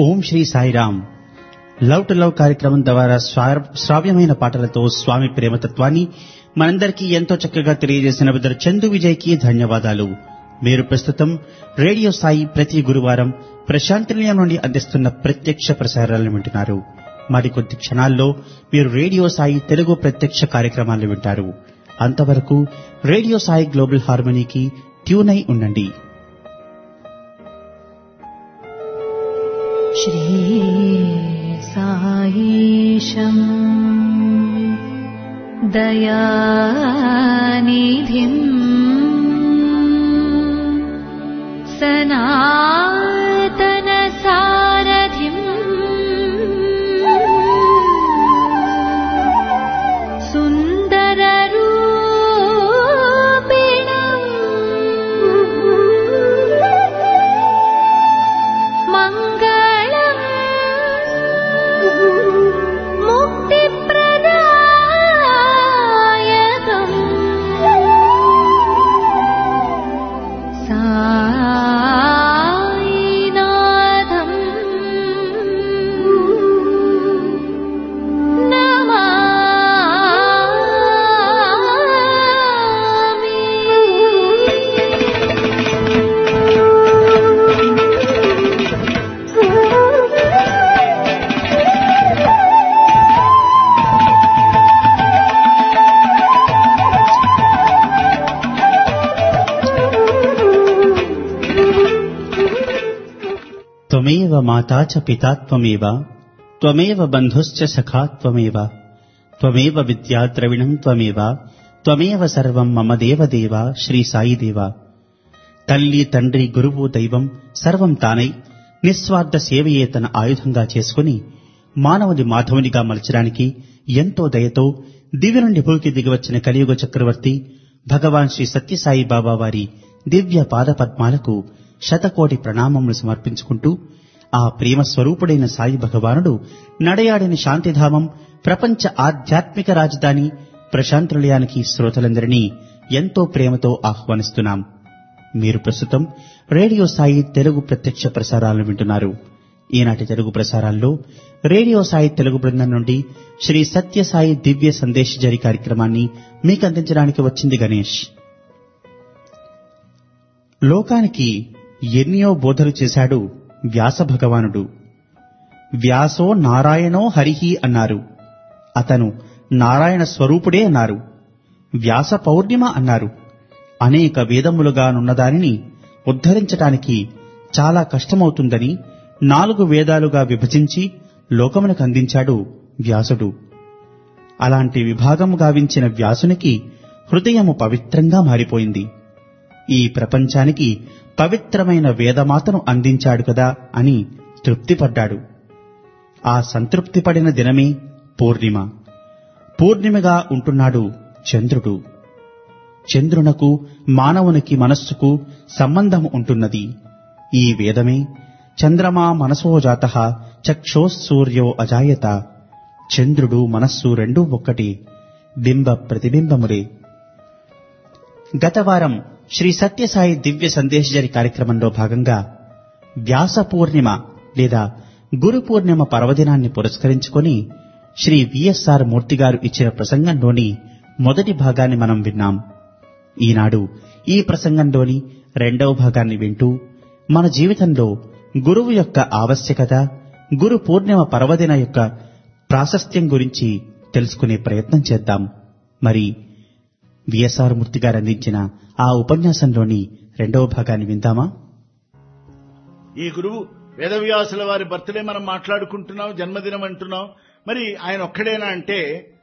Om Shri Sairam love to love కార్యక్రమం ద్వారా స్వా- శ్రావ్యమైన పాటలతో స్వామి ప్రేమతత్వాన్ని మనందరికీ ఎంతో చక్కగా తెలియజేసిన బ్రదర్ చందు విజయ్కి ధన్యవాదాలు మీరు ప్రస్తుతం రేడియో సాయి ప్రతి గురువారం ప్రశాంతి నిలయం నుండి అందిస్తున్న ప్రత్యక్ష ప్రసారాలను వింటున్నారు మరికొద్ది క్షణాల్లో మీరు రేడియో సాయి తెలుగు ప్రత్యక్ష కార్యక్రమాలను వింటారు అంతవరకు రేడియో సాయి గ్లోబల్ హార్మనీకి ట్యూన్ అయి ఉండండి श्रीसायीशम् दयानिधिम् सनातनसारथिम् सुन्दररूपिणम् मङ्गलम् मुक्तिप्रदायकम् सायिनाथम् త్వమేవ మాతా చ పితా త్వమేవ త్వమేవ బంధుశ్చ సఖా త్వమేవ త్వమేవ విద్యా ద్రవిణం త్వమేవ త్వమేవ సర్వం మమ దేవదేవ శ్రీ సాయి దేవ తల్లి తండ్రి గురువు దైవం సర్వం తానై నిస్వార్థ సేవయే తన ఆయుధంగా చేసుకుని మానవుని మాధవునిగా మలచడానికి ఎంతో దయతో దివ్య నుండి భూమికి దిగివచ్చిన కలియుగ చక్రవర్తి భగవాన్ శ్రీ సత్యసాయి బాబా వారి దివ్య పాద పద్మాలకు శతకోటి ప్రణామములు సమర్పించుకుంటూ ఆ ప్రేమ స్వరూపుడైన సాయి భగవానుడు నడయాడిన శాంతిధామం ప్రపంచ ఆధ్యాత్మిక రాజధాని ప్రశాంతనిలయానికి శ్రోతలందరినీ ఎంతో ప్రేమతో ఆహ్వానిస్తున్నాం మీరు ప్రస్తుతం రేడియో సాయి తెలుగు ప్రత్యక్ష ప్రసారాలను వింటున్నారు ఈనాటి తెలుగు ప్రసారాల్లో రేడియో సాయి తెలుగు బృందం నుండి శ్రీ సత్య సాయి దివ్య సందేశ్ జరి కార్యక్రమాన్ని మీకు అందించడానికి వచ్చింది గణేష్ లోకానికి ఎన్నో బోధలు చేశాడు వ్యాస భగవానుడు వ్యాసో నారాయణో హరిహి అన్నారు అతను నారాయణ స్వరూపుడే అన్నారు వ్యాస పౌర్ణిమ అన్నారు అనేక వేదములుగా నున్నదానిని ఉద్ధరించటానికి చాలా కష్టమవుతుందని నాలుగు వేదాలుగా విభజించి లోకమునకు అందించాడు వ్యాసుడు అలాంటి విభాగము గావించిన వ్యాసునికి హృదయము పవిత్రంగా మారిపోయింది ఈ ప్రపంచానికి పవిత్రమైన వేదమాతను అందించాడు కదా అని తృప్తిపడ్డాడు ఆ సంతృప్తి పడిన దినమే పూర్ణిమ పూర్ణిమగా ఉంటున్నాడు చంద్రుడు చంద్రునకు మానవునికి మనస్సుకు సంబంధం ఉంటున్నది ఈ వేదమే చంద్రమా మనసో జాత చక్షోసూర్యో అజాయత చంద్రుడు మనస్సు రెండూ ఒక్కటి బింబ ప్రతిబింబములే గత వారం శ్రీ సత్యసాయి దివ్య సందేశజరి కార్యక్రమంలో భాగంగా వ్యాస పూర్ణిమ లేదా గురు పూర్ణిమ పర్వదినాన్ని పురస్కరించుకొని శ్రీ విఎస్ఆర్ మూర్తి గారు ఇచ్చిన ప్రసంగంలోని మొదటి భాగాన్ని మనం విన్నాం ఈనాడు ఈ ప్రసంగంలోని రెండవ భాగాన్ని వింటూ మన జీవితంలో గురువు యొక్క ఆవశ్యకత గురు పూర్ణిమ పర్వదిన యొక్క ప్రాశస్త్యం గురించి తెలుసుకునే ప్రయత్నం చేద్దాం మరి విఎస్ఆర్ మూర్తి గారు అందించిన ఆ ఉపన్యాసంలోని రెండవ భాగాన్ని విందామా ఈ గురువు వేదవ్యాసుల వారి బర్త్డే మనం మాట్లాడుకుంటున్నాం జన్మదినం అంటున్నాం మరి ఆయన ఒక్కడేనా అంటే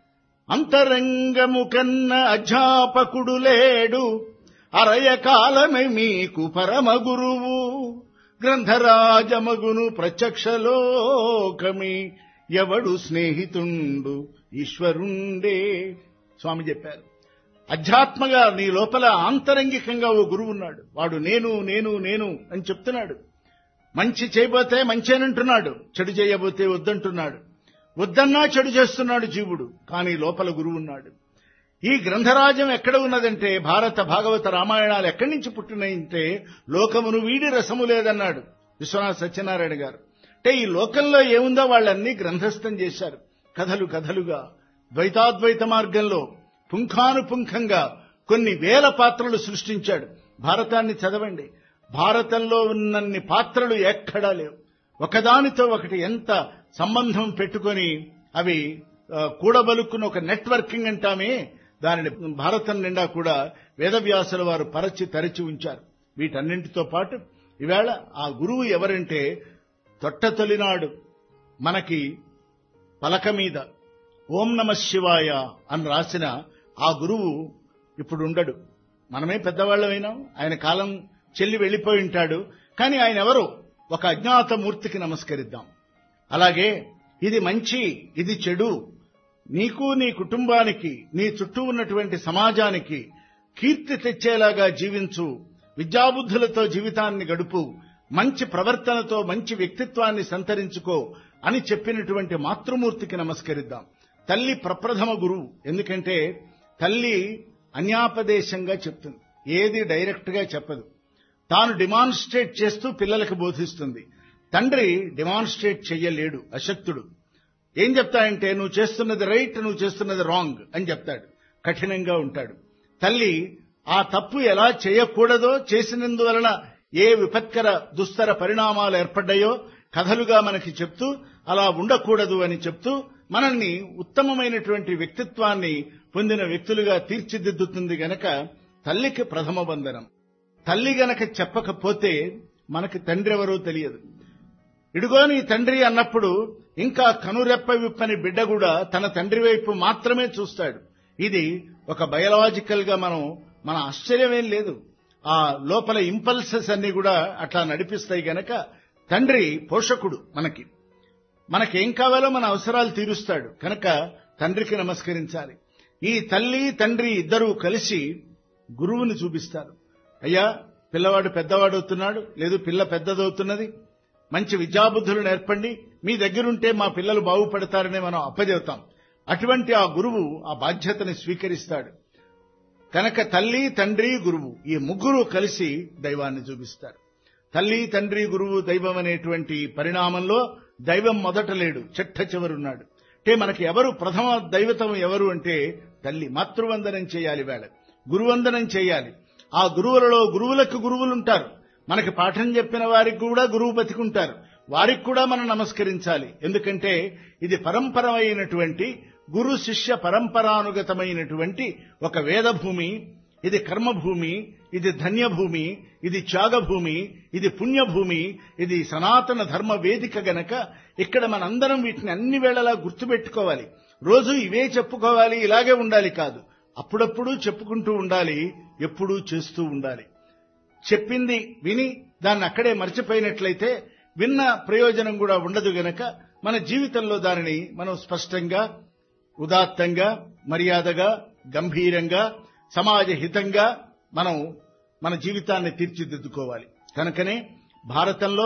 అంతరంగము కన్న అధ్యాపకుడు లేడు అరయ కాలమే మీకు పరమ గురువు గ్రంథరాజమగును ప్రత్యక్షలోకమి ఎవడు స్నేహితుండు ఈశ్వరుండే స్వామి చెప్పారు అధ్యాత్మగా నీ లోపల ఆంతరంగికంగా ఓ గురువు ఉన్నాడు వాడు నేను నేను నేను అని చెప్తున్నాడు మంచి చేయబోతే మంచేనంటున్నాడు చెడు చేయబోతే వద్దంటున్నాడు వద్దన్నా చెడు చేస్తున్నాడు జీవుడు కానీ లోపల గురువు ఉన్నాడు ఈ గ్రంథరాజ్యం ఎక్కడ ఉన్నదంటే భారత భాగవత రామాయణాలు ఎక్కడి నుంచి పుట్టినాయంటే లోకమును వీడి రసము లేదన్నాడు విశ్వనాథ్ సత్యనారాయణ గారు అంటే ఈ లోకంలో ఏముందో వాళ్ళన్నీ గ్రంథస్థం చేశారు కథలు కథలుగా ద్వైతాద్వైత మార్గంలో పుంఖానుపుంఖంగా కొన్ని వేల పాత్రలు సృష్టించాడు భారతాన్ని చదవండి భారతంలో ఉన్నన్ని పాత్రలు ఎక్కడా లేవు ఒకదానితో ఒకటి ఎంత సంబంధం పెట్టుకొని అవి ఆ, కూడబలుక్కున్న ఒక నెట్వర్కింగ్ అంటామే దానిని భారతం నిండా కూడా వేదవ్యాసుల వారు పరచి తరిచి ఉంచారు వీటన్నింటితో పాటు ఈవేళ ఆ గురువు ఎవరంటే తొట్ట తొలినాడు మనకి పలక మీద ఓం నమ శివాయ అని రాసిన ఆ గురువు ఇప్పుడు ఉండడు మనమే పెద్దవాళ్ళమైనాం ఆయన కాలం చెల్లి వెళ్ళిపోయి ఉంటాడు కానీ ఆయన ఎవరు ఒక అజ్ఞాత మూర్తికి నమస్కరిద్దాం అలాగే ఇది మంచి ఇది చెడు నీకు నీ కుటుంబానికి నీ చుట్టూ ఉన్నటువంటి సమాజానికి కీర్తి తెచ్చేలాగా జీవించు విద్యాబుద్ధులతో జీవితాన్ని గడుపు మంచి ప్రవర్తనతో మంచి వ్యక్తిత్వాన్ని సంతరించుకో అని చెప్పినటువంటి మాతృమూర్తికి నమస్కరిద్దాం తల్లి ప్రప్రథమ గురువు ఎందుకంటే తల్లి అన్యాపదేశంగా చెప్తుంది ఏది డైరెక్ట్ గా చెప్పదు తాను డిమాన్స్ట్రేట్ చేస్తూ పిల్లలకు బోధిస్తుంది తండ్రి డిమాన్స్ట్రేట్ చెయ్యలేడు అశక్తుడు ఏం చెప్తాయంటే నువ్వు చేస్తున్నది రైట్ నువ్వు చేస్తున్నది రాంగ్ అని చెప్తాడు కఠినంగా ఉంటాడు తల్లి ఆ తప్పు ఎలా చేయకూడదో చేసినందువలన ఏ విపత్కర దుస్తర పరిణామాలు ఏర్పడ్డాయో కథలుగా మనకి చెప్తూ అలా ఉండకూడదు అని చెప్తూ మనల్ని ఉత్తమమైనటువంటి వ్యక్తిత్వాన్ని పొందిన వ్యక్తులుగా తీర్చిదిద్దుతుంది గనక తల్లికి ప్రథమ వందనం తల్లి గనక చెప్పకపోతే మనకి తండ్రి ఎవరో తెలియదు ఇడుగో నీ తండ్రి అన్నప్పుడు ఇంకా కనురెప్ప విప్పని బిడ్డ కూడా తన తండ్రి వైపు మాత్రమే చూస్తాడు ఇది ఒక బయలాజికల్ గా మనం మన ఆశ్చర్యమేం లేదు ఆ లోపల ఇంపల్సెస్ అన్ని కూడా అట్లా నడిపిస్తాయి గనక తండ్రి పోషకుడు మనకి మనకేం కావాలో మన అవసరాలు తీరుస్తాడు కనుక తండ్రికి నమస్కరించాలి ఈ తల్లి తండ్రి ఇద్దరూ కలిసి గురువుని చూపిస్తారు అయ్యా పిల్లవాడు పెద్దవాడవుతున్నాడు లేదు పిల్ల పెద్దదవుతున్నది మంచి విద్యాబుద్ధులు నేర్పండి మీ దగ్గరుంటే మా పిల్లలు బాగుపడతారని మనం అప్పచెబుతాం అటువంటి ఆ గురువు ఆ బాధ్యతని స్వీకరిస్తాడు కనుక తల్లి తండ్రి గురువు ఈ ముగ్గురు కలిసి దైవాన్ని చూపిస్తారు తల్లి తండ్రి గురువు దైవం అనేటువంటి పరిణామంలో దైవం మొదట లేడు చెట్ట చివరున్నాడు అంటే మనకి ఎవరు ప్రథమ దైవతం ఎవరు అంటే తల్లి మాతృవందనం చేయాలి వేళ గురువందనం చేయాలి ఆ గురువులలో గురువులకు గురువులుంటారు మనకి పాఠం చెప్పిన వారికి కూడా గురువు బతికుంటారు వారికి కూడా మనం నమస్కరించాలి ఎందుకంటే ఇది పరంపరమైనటువంటి గురు శిష్య పరంపరానుగతమైనటువంటి ఒక వేదభూమి ఇది కర్మభూమి ఇది ధన్యభూమి ఇది త్యాగభూమి ఇది పుణ్యభూమి ఇది సనాతన ధర్మ వేదిక గనక ఇక్కడ మనందరం వీటిని అన్ని వేళలా గుర్తుపెట్టుకోవాలి రోజు ఇవే చెప్పుకోవాలి ఇలాగే ఉండాలి కాదు అప్పుడప్పుడు చెప్పుకుంటూ ఉండాలి ఎప్పుడూ చేస్తూ ఉండాలి చెప్పింది విని దాన్ని అక్కడే మర్చిపోయినట్లయితే విన్న ప్రయోజనం కూడా ఉండదు గనక మన జీవితంలో దానిని మనం స్పష్టంగా ఉదాత్తంగా మర్యాదగా గంభీరంగా సమాజ హితంగా మనం మన జీవితాన్ని తీర్చిదిద్దుకోవాలి కనుకనే భారతంలో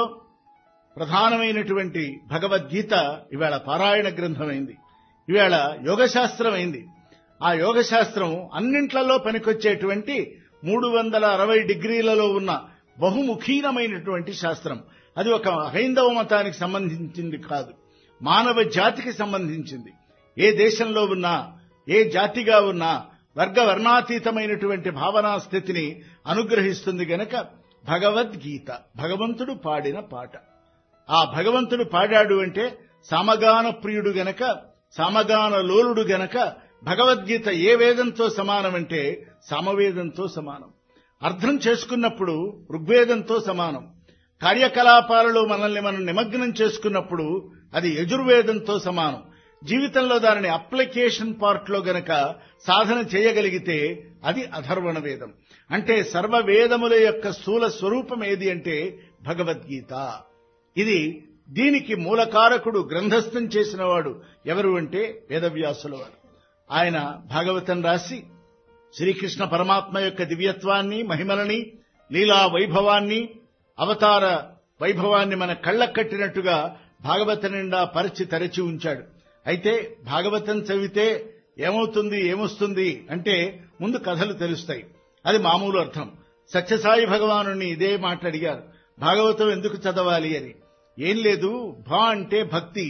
ప్రధానమైనటువంటి భగవద్గీత ఇవాళ పారాయణ గ్రంథమైంది ఇవాళ యోగశాస్త్రం అయింది ఆ యోగశాస్త్రం అన్నింట్లలో పనికొచ్చేటువంటి మూడు వందల అరవై డిగ్రీలలో ఉన్న బహుముఖీనమైనటువంటి శాస్త్రం అది ఒక హైందవ మతానికి సంబంధించింది కాదు మానవ జాతికి సంబంధించింది ఏ దేశంలో ఉన్నా ఏ జాతిగా ఉన్నా వర్గ వర్ణాతీతమైనటువంటి భావనా స్థితిని అనుగ్రహిస్తుంది గనక భగవద్గీత భగవంతుడు పాడిన పాట ఆ భగవంతుడు పాడాడు అంటే సామగాన ప్రియుడు గనక సామగాన లోలుడు గనక భగవద్గీత ఏ వేదంతో సమానమంటే సామవేదంతో సమానం అర్థం చేసుకున్నప్పుడు ఋగ్వేదంతో సమానం కార్యకలాపాలలో మనల్ని మనం నిమగ్నం చేసుకున్నప్పుడు అది యజుర్వేదంతో సమానం జీవితంలో దానిని అప్లికేషన్ పార్ట్లో గనక సాధన చేయగలిగితే అది అధర్వణ వేదం అంటే సర్వ వేదముల యొక్క స్థూల స్వరూపం ఏది అంటే భగవద్గీత ఇది దీనికి మూలకారకుడు గ్రంథస్థం చేసినవాడు ఎవరు అంటే వేదవ్యాసుల వారు ఆయన భాగవతం రాసి శ్రీకృష్ణ పరమాత్మ యొక్క దివ్యత్వాన్ని మహిమలని లీలా వైభవాన్ని అవతార వైభవాన్ని మన కళ్ళకు కట్టినట్టుగా భాగవత నిండా పరిచి తరచి ఉంచాడు అయితే భాగవతం చదివితే ఏమవుతుంది ఏమొస్తుంది అంటే ముందు కథలు తెలుస్తాయి అది మామూలు అర్థం సత్యసాయి భగవాను ఇదే మాట అడిగారు భాగవతం ఎందుకు చదవాలి అని ఏం లేదు భా అంటే భక్తి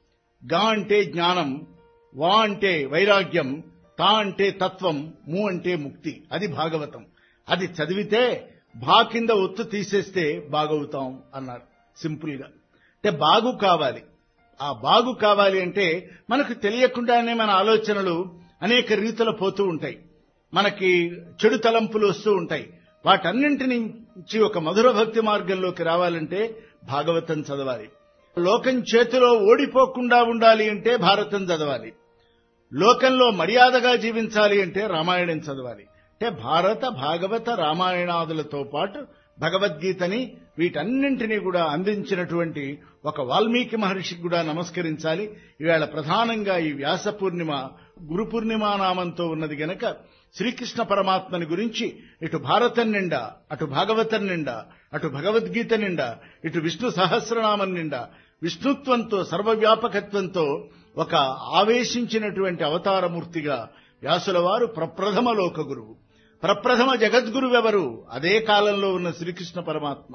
గా అంటే జ్ఞానం వా అంటే వైరాగ్యం తా అంటే తత్వం ము అంటే ముక్తి అది భాగవతం అది చదివితే భా కింద ఒత్తు తీసేస్తే బాగవుతాం అన్నారు సింపుల్ గా అంటే బాగు కావాలి ఆ బాగు కావాలి అంటే మనకు తెలియకుండానే మన ఆలోచనలు అనేక రీతిలో పోతూ ఉంటాయి మనకి చెడు తలంపులు వస్తూ ఉంటాయి వాటన్నింటి నుంచి ఒక మధుర భక్తి మార్గంలోకి రావాలంటే భాగవతం చదవాలి లోకం చేతిలో ఓడిపోకుండా ఉండాలి అంటే భారతం చదవాలి లోకంలో మర్యాదగా జీవించాలి అంటే రామాయణం చదవాలి అంటే భారత భాగవత రామాయణాదులతో పాటు భగవద్గీతని వీటన్నింటినీ కూడా అందించినటువంటి ఒక వాల్మీకి మహర్షికి కూడా నమస్కరించాలి ఈవేళ ప్రధానంగా ఈ వ్యాస పూర్ణిమ గురు పూర్ణిమ నామంతో ఉన్నది గనక శ్రీకృష్ణ పరమాత్మని గురించి ఇటు భారతం నిండా అటు భాగవతం నిండా అటు భగవద్గీత నిండా ఇటు విష్ణు సహస్రనామం నిండా విష్ణుత్వంతో సర్వవ్యాపకత్వంతో ఒక ఆవేశించినటువంటి అవతారమూర్తిగా వ్యాసుల వారు ప్రప్రథమ లోక గురువు ప్రప్రథమ జగద్గురువెవరు అదే కాలంలో ఉన్న శ్రీకృష్ణ పరమాత్మ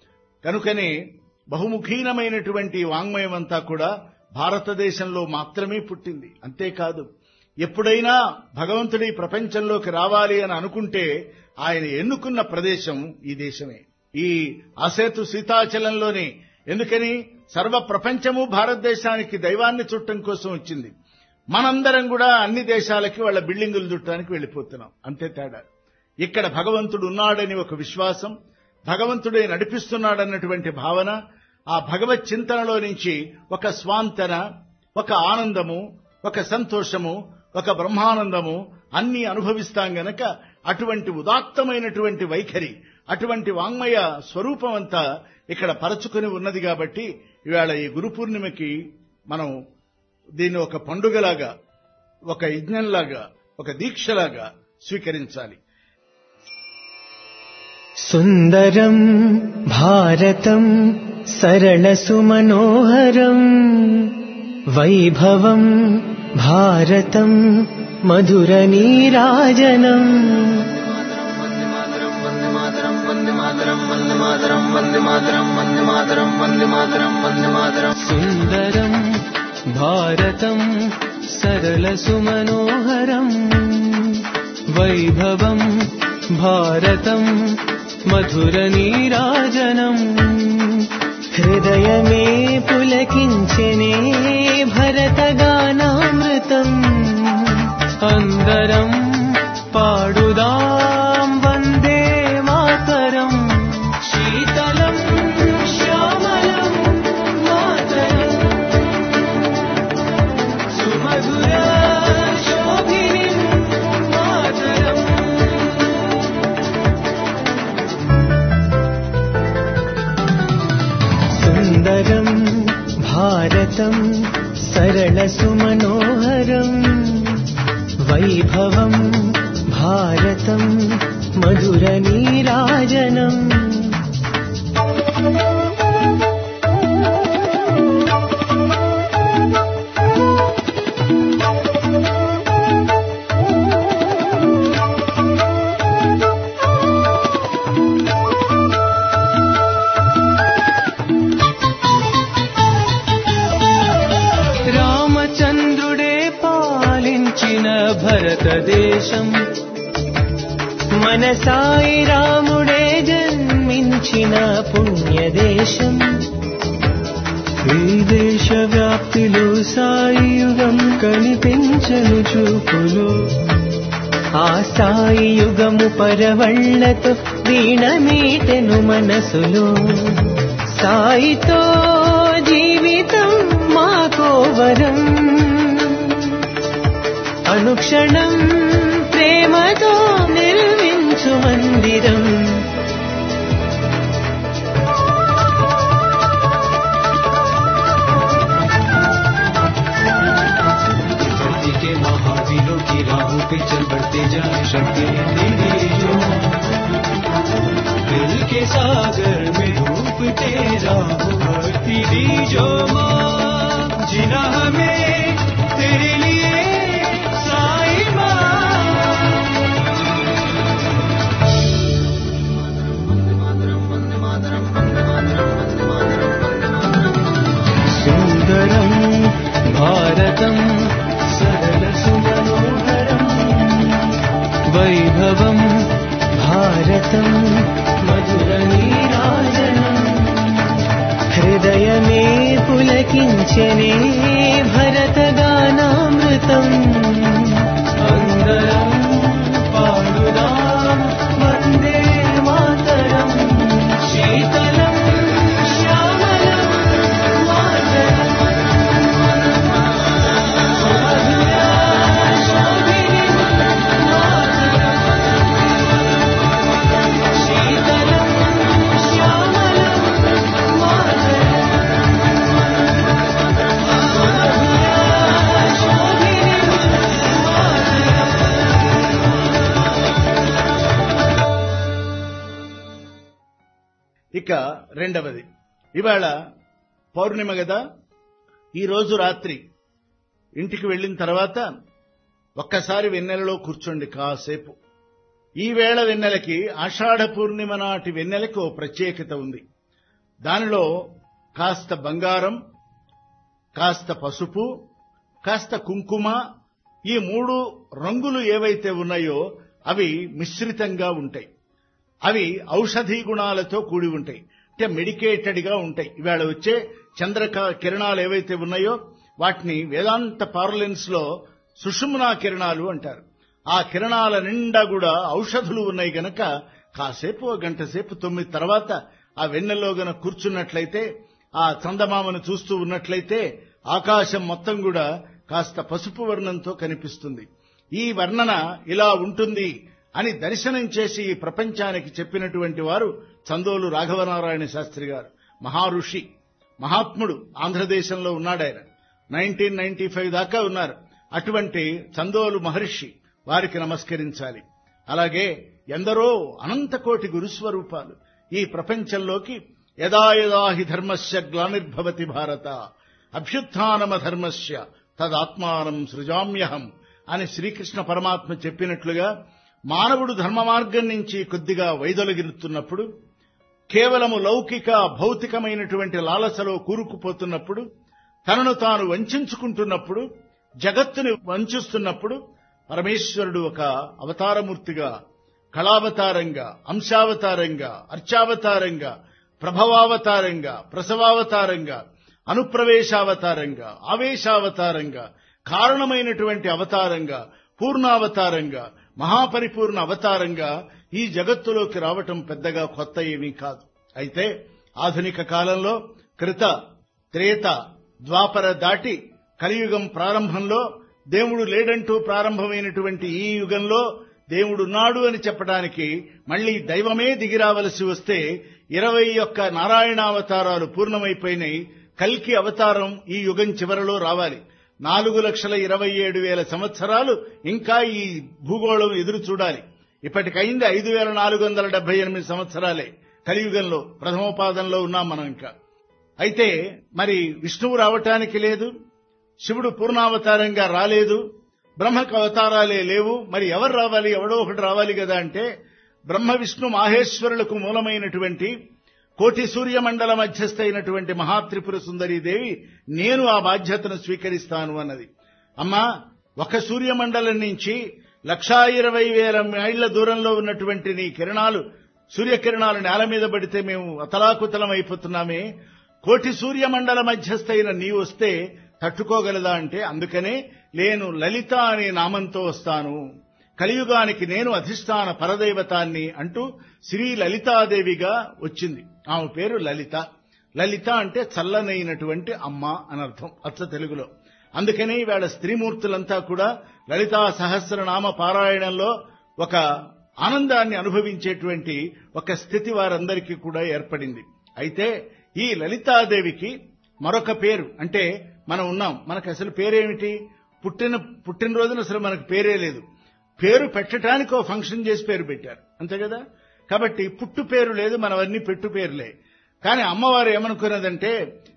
కనుకనే బహుముఖీనమైనటువంటి వాంగ్మయం అంతా కూడా భారతదేశంలో మాత్రమే పుట్టింది అంతేకాదు ఎప్పుడైనా భగవంతుడి ఈ ప్రపంచంలోకి రావాలి అని అనుకుంటే ఆయన ఎన్నుకున్న ప్రదేశం ఈ దేశమే ఈ అసేతు సీతాచలంలోనే ఎందుకని సర్వ ప్రపంచము భారతదేశానికి దైవాన్ని చుట్టం కోసం వచ్చింది మనందరం కూడా అన్ని దేశాలకి వాళ్ళ బిల్డింగులు చుట్టడానికి వెళ్ళిపోతున్నాం అంతే తేడా ఇక్కడ భగవంతుడు ఉన్నాడని ఒక విశ్వాసం భగవంతుడే నడిపిస్తున్నాడన్నటువంటి భావన ఆ భగవత్ చింతనలో నుంచి ఒక స్వాంతన ఒక ఆనందము ఒక సంతోషము ఒక బ్రహ్మానందము అన్ని అనుభవిస్తాం గనక అటువంటి ఉదాత్తమైనటువంటి వైఖరి అటువంటి వాంగ్మయ స్వరూపం అంతా ఇక్కడ పరచుకొని ఉన్నది కాబట్టి ఇవాళ ఈ గురు పూర్ణిమకి మనం దీన్ని ఒక పండుగలాగా ఒక యజ్ఞంలాగా ఒక దీక్షలాగా స్వీకరించాలి సుందరం భారతం సరళసుమనోహరం వైభవం భారతం మధురనీరాజనం సుందరం భారతం సరళసుమనోహరం వైభవం భారతం మధురనీరాజనం హృదయమే పులకించనే భరతగానామృతం అందరం పాడుదాం వందే మాతరం శీతలం శ్యామలం మాతరం సుమధుర శోభినిం మాతరం సుందరం భారతం సరళసుమనోహరం వైభవం భారతం మధురనీరాజనం రామచంద్రుడే పాలించిన భరతదేశం మన సాయి రాముడే జన్మించిన పుణ్యదేశం ఈ దేశ వ్యాప్తిలో సాయి యుగం కనిపించను చూపులో ఆ సాయి యుగము పరవళ్లతో వీణమీటెను మనసులో సాయితో జీవితం మాకోవరం అనుక్షణం ప్రేమతో నిర్మించు మందిరం धरती के महावीरों की राहों पे चल बढ़ते जाए शक्ति तेरी जो दिल के सागर में डूबते राह भक्ति दी जो माँ जीना हमें तेरे लिए साई माँ భారతం మధుర నీరాజనం హృదయమే పులకించనే భరతగానామృతం అందరం పాడుదాం వందే మాతరం శీతలం శ్యామలం మాతరం సుమధుర శోభిని మాతరం శీతలం శ్యామలం మాతరం ఇక రెండవది ఇవాళ పౌర్ణిమ కదా ఈ రోజు రాత్రి ఇంటికి వెళ్ళిన తర్వాత ఒక్కసారి వెన్నెలలో కూర్చోండి కాసేపు ఈ వేళ వెన్నెలకి ఆషాఢ పూర్ణిమ నాటి వెన్నెలకి ఓ ప్రత్యేకత ఉంది దానిలో కాస్త బంగారం కాస్త పసుపు కాస్త కుంకుమ ఈ మూడు రంగులు ఏవైతే ఉన్నాయో అవి మిశ్రితంగా ఉంటాయి అవి ఔషధీ గుణాలతో కూడి ఉంటాయి అంటే మెడికేటెడ్ గా ఉంటాయి ఇవాళ వచ్చే చంద్రక కిరణాలు ఏవైతే ఉన్నాయో వాటిని వేదాంత పార్లెన్స్ లో సుషుమ్నా కిరణాలు అంటారు ఆ కిరణాల నిండా కూడా ఔషధులు ఉన్నాయి గనక కాసేపు ఓ గంట సేపు తొమ్మిది తర్వాత ఆ వెన్నెల్లో గనక కూర్చున్నట్లయితే ఆ చందమామను చూస్తూ ఉన్నట్లయితే ఆకాశం మొత్తం కూడా కాస్త పసుపు వర్ణంతో కనిపిస్తుంది ఈ వర్ణన ఇలా ఉంటుంది అని దర్శనం చేసి ఈ ప్రపంచానికి చెప్పినటువంటి వారు చందోలు రాఘవనారాయణ శాస్త్రి గారు మహారుషి మహాత్ముడు ఆంధ్రదేశంలో ఉన్నాడు ఆయన నైన్టీన్ నైన్టీ ఫైవ్ దాకా ఉన్నారు అటువంటి చందోలు మహర్షి వారికి నమస్కరించాలి అలాగే ఎందరో అనంతకోటి గురుస్వరూపాలు ఈ ప్రపంచంలోకి యదా యదా హి ధర్మస్య గ్లానిర్భవతి భారత అభ్యుత్నమ ధర్మస్య తదాత్మానం సృజామ్యహం అని శ్రీకృష్ణ పరమాత్మ చెప్పినట్లుగా మానవుడు ధర్మ మార్గం నుంచి కొద్దిగా వైదొలగిరుతున్నప్పుడు కేవలము లౌకిక భౌతికమైనటువంటి లాలసలో కూరుకుపోతున్నప్పుడు తనను తాను వంచుకుంటున్నప్పుడు జగత్తుని వంచుస్తున్నప్పుడు పరమేశ్వరుడు ఒక అవతారమూర్తిగా కళావతారంగా అంశావతారంగా అర్చావతారంగా ప్రభవావతారంగా ప్రసవావతారంగా అనుప్రవేశావతారంగా ఆవేశావతారంగా కారణమైనటువంటి అవతారంగా పూర్ణావతారంగా మహాపరిపూర్ణ అవతారంగా ఈ జగత్తులోకి రావటం పెద్దగా కొత్త ఏమీ కాదు అయితే ఆధునిక కాలంలో కృత త్రేత ద్వాపర దాటి కలియుగం ప్రారంభంలో దేవుడు లేడంటూ ప్రారంభమైనటువంటి ఈ యుగంలో దేవుడున్నాడు అని చెప్పడానికి మళ్లీ దైవమే దిగిరావలసి వస్తే ఇరవై ఒక్క నారాయణావతారాలు పూర్ణమైపోయినాయి కల్కి అవతారం ఈ యుగం చివరలో రావాలి నాలుగు లక్షల ఇరవై ఏడు వేల సంవత్సరాలు ఇంకా ఈ భూగోళం ఎదురు చూడాలి ఇప్పటికైంది ఐదు వేల నాలుగు వందల డెబ్బై ఎనిమిది సంవత్సరాలే కలియుగంలో ప్రథమోపాదంలో ఉన్నాం మనం ఇంకా అయితే మరి విష్ణువు రావటానికి లేదు శివుడు పూర్ణావతారంగా రాలేదు బ్రహ్మకు అవతారాలే లేవు మరి ఎవరు రావాలి ఎవడో ఒకటి రావాలి కదా అంటే బ్రహ్మ విష్ణు మాహేశ్వరులకు మూలమైనటువంటి కోటి సూర్యమండల మధ్యస్థ అయినటువంటి మహాత్రిపుర సుందరీదేవి నేను ఆ బాధ్యతను స్వీకరిస్తాను అన్నది అమ్మా ఒక సూర్యమండలం నుంచి లక్షా ఇరవై వేల మైళ్ల దూరంలో ఉన్నటువంటి నీ కిరణాలు సూర్యకిరణాలు నేల మీద పడితే మేము అతలాకుతలం అయిపోతున్నామే కోటి సూర్యమండల మధ్యస్థైన నీ వస్తే తట్టుకోగలదా అంటే అందుకనే నేను లలిత అనే నామంతో వస్తాను కలియుగానికి నేను అధిష్టాన పరదైవతాన్ని అంటూ శ్రీ లలితాదేవిగా వచ్చింది ఆమె పేరు లలిత లలిత అంటే చల్లనైనటువంటి అమ్మ అనర్థం అచ్చ తెలుగులో అందుకనే ఇవాళ స్త్రీమూర్తులంతా కూడా లలితా సహస్రనామ పారాయణంలో ఒక ఆనందాన్ని అనుభవించేటువంటి ఒక స్థితి వారందరికీ కూడా ఏర్పడింది అయితే ఈ లలితాదేవికి మరొక పేరు అంటే మనం ఉన్నాం మనకు అసలు పేరేమిటి పుట్టిన పుట్టినరోజున అసలు మనకు పేరే లేదు పేరు పెట్టడానికి ఓ ఫంక్షన్ చేసి పేరు పెట్టారు అంతే కదా కాబట్టి పుట్టు పేరు లేదు మనవన్నీ పెట్టు పేరులే కానీ అమ్మవారు ఏమనుకున్నదంటే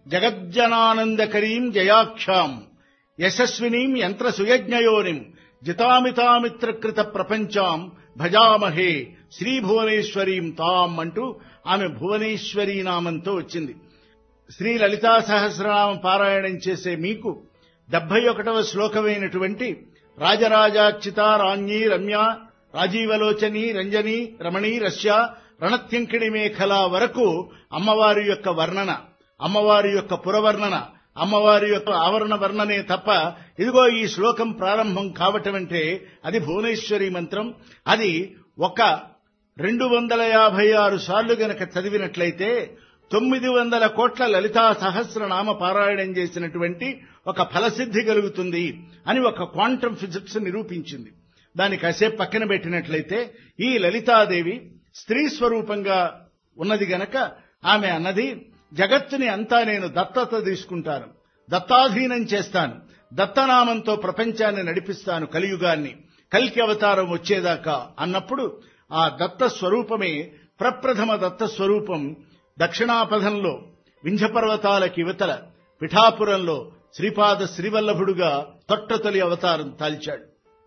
జగజ్జనానందకరీం జయాక్షాం యశస్వినీం యంత్ర సుయజ్ఞయోనిం జితామితామిత్రకృత ప్రపంచాం భజామహే శ్రీ భువనేశ్వరీం తాం అంటూ ఆమె భువనేశ్వరీ నామంతో వచ్చింది శ్రీ లలితా సహస్రనామ పారాయణం చేసే మీకు డెబ్బై ఒకటవ శ్లోకమైనటువంటి రాజరాజార్చిత రాజ్ఞీ రమ్య రాజీవలోచని రంజని రమణి రష్య రణత్యంకిణి మేఖల వరకు అమ్మవారి యొక్క వర్ణన అమ్మవారి యొక్క పురవర్ణన అమ్మవారి యొక్క ఆవరణ వర్ణనే తప్ప ఇదిగో ఈ శ్లోకం ప్రారంభం కావటం అంటే అది భువనేశ్వరి మంత్రం అది ఒక రెండు వందల యాభై ఆరు సార్లు గనక చదివినట్లయితే తొమ్మిది వందల కోట్ల లలితా సహస్రనామ పారాయణం చేసినటువంటి ఒక ఫలసిద్ధి కలుగుతుంది అని ఒక క్వాంటమ్ ఫిజిక్స్ నిరూపించింది దాన్ని కాసేపు పక్కన పెట్టినట్లయితే ఈ లలితాదేవి స్త్రీ స్వరూపంగా ఉన్నది గనక ఆమె అన్నది జగత్తుని అంతా నేను దత్తత తీసుకుంటాను దత్తాధీనం చేస్తాను దత్తనామంతో ప్రపంచాన్ని నడిపిస్తాను కలియుగాన్ని కల్కి అవతారం వచ్చేదాకా అన్నప్పుడు ఆ దత్త స్వరూపమే ప్రప్రథమ దత్త స్వరూపం దక్షిణాపథంలో వింధ్యపర్వతాలకి యువతల పిఠాపురంలో శ్రీపాద శ్రీవల్లభుడుగా తొట్టతొలి అవతారం తాల్చాడు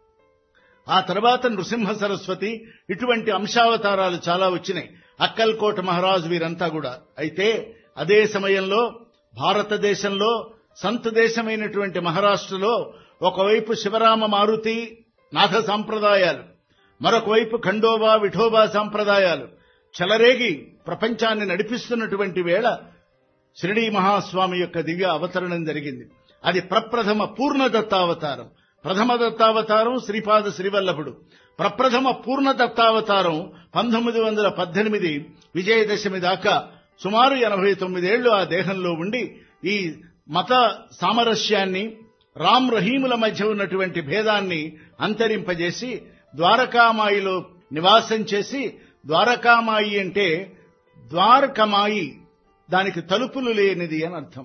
ఆ తర్వాత నృసింహ సరస్వతి ఇటువంటి అంశావతారాలు చాలా వచ్చినాయి అక్కల్కోట మహారాజు వీరంతా కూడా అయితే అదే సమయంలో భారతదేశంలో సంత దేశమైనటువంటి మహారాష్ట్రలో ఒకవైపు శివరామ మారుతి నాథ సాంప్రదాయాలు మరొక వైపు ఖండోబా విఠోబా సాంప్రదాయాలు చెలరేగి ప్రపంచాన్ని నడిపిస్తున్నటువంటి వేళ షిరిడీ మహాస్వామి యొక్క దివ్య అవతరణం జరిగింది అది ప్రప్రథమ పూర్ణ దత్తావతారం ప్రథమ దత్తావతారం శ్రీపాద శ్రీవల్లభుడు ప్రప్రథమ పూర్ణ దత్తావతారం పంతొమ్మిది వందల పద్దెనిమిది విజయదశమి దాకా సుమారు ఎనభై తొమ్మిదేళ్లు ఆ దేహంలో ఉండి ఈ మత సామరస్యాన్ని రామ్ రహీముల మధ్య ఉన్నటువంటి భేదాన్ని అంతరింపజేసి ద్వారకామాయిలో నివాసం చేసి ద్వారకామాయి అంటే ద్వారకమాయి దానికి తలుపులు లేనిది అని అర్థం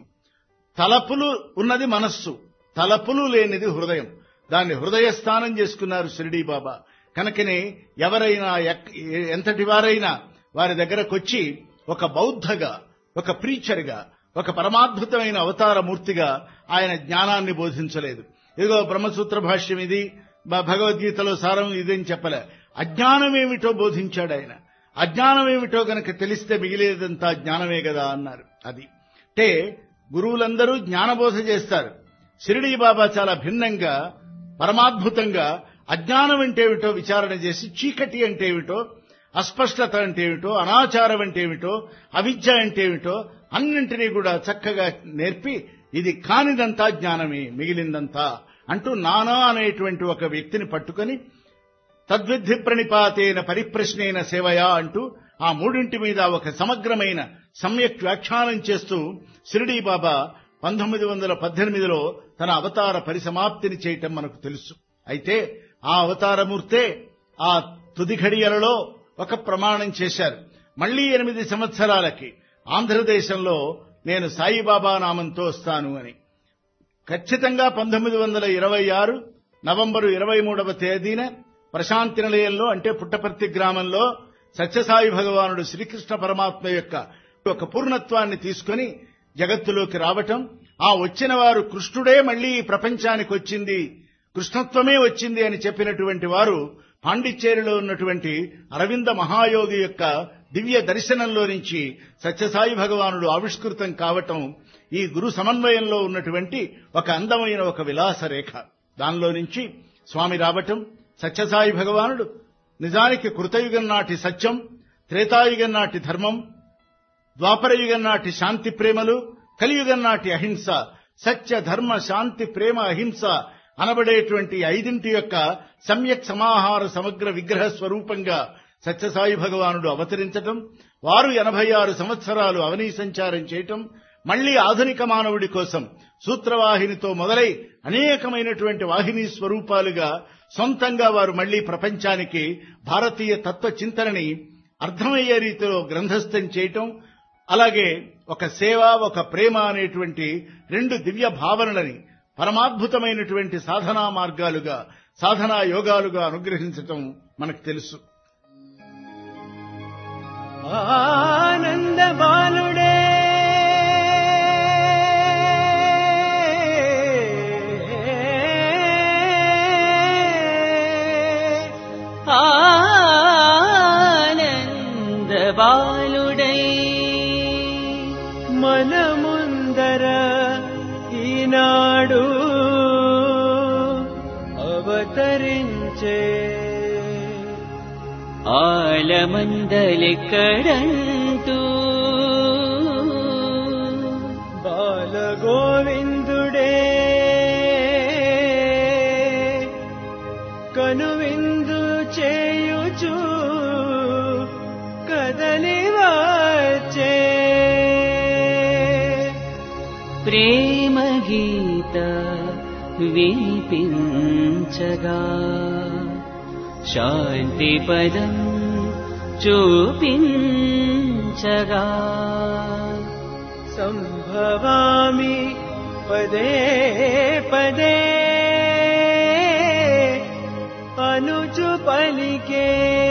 తలపులు ఉన్నది మనస్సు తలపులు లేనిది హృదయం దాన్ని హృదయ స్థానం చేసుకున్నారు షిరిడీ బాబా కనుకనే ఎవరైనా ఎక్- ఎంతటి వారైనా వారి దగ్గరకొచ్చి ఒక బౌద్ధగా ఒక ప్రీచర్గా ఒక పరమాద్భుతమైన అవతారమూర్తిగా ఆయన జ్ఞానాన్ని బోధించలేదు ఇదిగో బ్రహ్మసూత్ర భాష్యం ఇది భ- భగవద్గీతలో సారం ఇదని చెప్పలే అజ్ఞానమేమిటో బోధించాడు ఆయన అజ్ఞానమేమిటో గనక తెలిస్తే మిగిలేదంతా జ్ఞానమే కదా అన్నారు అది అంటే గురువులందరూ జ్ఞానబోధ చేస్తారు షిరిడీ బాబా చాలా భిన్నంగా పరమాద్భుతంగా అజ్ఞానం అంటే ఏమిటో విచారణ చేసి చీకటి అంటే ఏమిటో అస్పష్టత అంటే ఏమిటో అనాచారం అంటే ఏమిటో అవిద్య అంటే ఏమిటో అన్నింటినీ కూడా చక్కగా నేర్పి ఇది కానిదంతా జ్ఞానమే మిగిలిందంతా అంటూ నానా అనేటువంటి ఒక వ్యక్తిని పట్టుకొని తద్విద్ధి ప్రణిపాతేన పరిప్రశ్నేన సేవయా అంటూ ఆ మూడింటి మీద ఒక సమగ్రమైన సమ్యక్ వ్యాఖ్యానం చేస్తూ షిరిడీ బాబా పంతొమ్మిది వందల పద్దెనిమిదిలో తన అవతార పరిసమాప్తిని చేయటం మనకు తెలుసు అయితే ఆ అవతారమూర్తే ఆ తుది ఘడియలలో ఒక ప్రమాణం చేశారు మళ్లీ ఎనిమిది సంవత్సరాలకి ఆంధ్రదేశంలో నేను సాయిబాబా నామంతో వస్తాను అని ఖచ్చితంగా పంతొమ్మిది వందల ఇరవై ఆరు నవంబరు ఇరవై మూడవ తేదీన ప్రశాంతి నిలయంలో అంటే పుట్టపర్తి గ్రామంలో సత్యసాయి భగవానుడు శ్రీకృష్ణ పరమాత్మ యొక్క ఒక పూర్ణత్వాన్ని తీసుకొని జగత్తులోకి రావటం ఆ వచ్చిన వారు కృష్ణుడే మళ్లీ ఈ ప్రపంచానికి వచ్చింది కృష్ణత్వమే వచ్చింది అని చెప్పినటువంటి వారు పాండిచ్చేరిలో ఉన్నటువంటి అరవింద మహాయోగి యొక్క దివ్య దర్శనంలో నుంచి సత్యసాయి భగవానుడు ఆవిష్కృతం కావటం ఈ గురు సమన్వయంలో ఉన్నటువంటి ఒక అందమైన ఒక విలాస రేఖ దానిలో నుంచి స్వామి రావటం సత్యసాయి భగవానుడు నిజానికి కృతయుగం నాటి సత్యం త్రేతాయుగం నాటి ధర్మం ద్వాపరయుగం నాటి శాంతి ప్రేమలు కలియుగం నాటి అహింస సత్య ధర్మ శాంతి ప్రేమ అహింస అనబడేటువంటి ఐదింటి యొక్క సమ్యక్ సమాహార సమగ్ర విగ్రహ స్వరూపంగా సత్యసాయి భగవానుడు అవతరించటం వారు ఎనభై ఆరు సంవత్సరాలు అవనీ సంచారం చేయటం మళ్లీ ఆధునిక మానవుడి కోసం సూత్రవాహినితో మొదలై అనేకమైనటువంటి వాహిని స్వరూపాలుగా సొంతంగా వారు మళ్లీ ప్రపంచానికి భారతీయ తత్వ చింతనని అర్థమయ్యే రీతిలో గ్రంథస్థం చేయటం అలాగే ఒక సేవ ఒక ప్రేమ అనేటువంటి రెండు దివ్య భావనలని పరమాద్భుతమైనటువంటి సాధనా మార్గాలుగా సాధనా యోగాలుగా అనుగ్రహించటం మనకు తెలుసు ఆనంద బాలుడే ఆనంద బాలుడై మన ముందర ఈనాడు అవతరించే ఆలమందలెక్కడంటూ బాలగోవిందుడే కనువిందు చేయుచు కదలి వచ్చే ప్రేమ గీత వినిపించగా శాంతి పదం చూపించగా సంభవామి పదే పదే అనుచు పలికే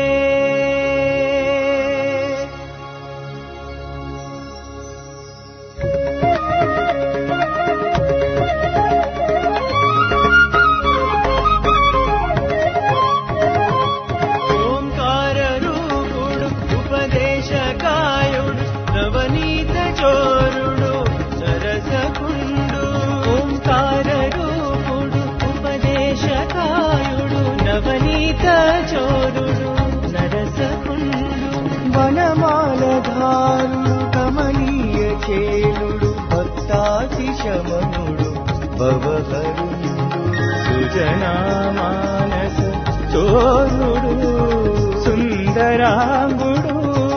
ఓంకార రూపుడు ఉపదేశకాయుడు నవనీత చోరుడు సరసకుండు ఓంకార రూపుడు ఉపదేశకాయుడు నవనీత చోరుడు నరసకుండు వనమాలధారుడు కమనీయ చేలుడు భక్తాతిశమనుడు భవహరుడు సుజనామానస చోరుడు సుందరాంగుడు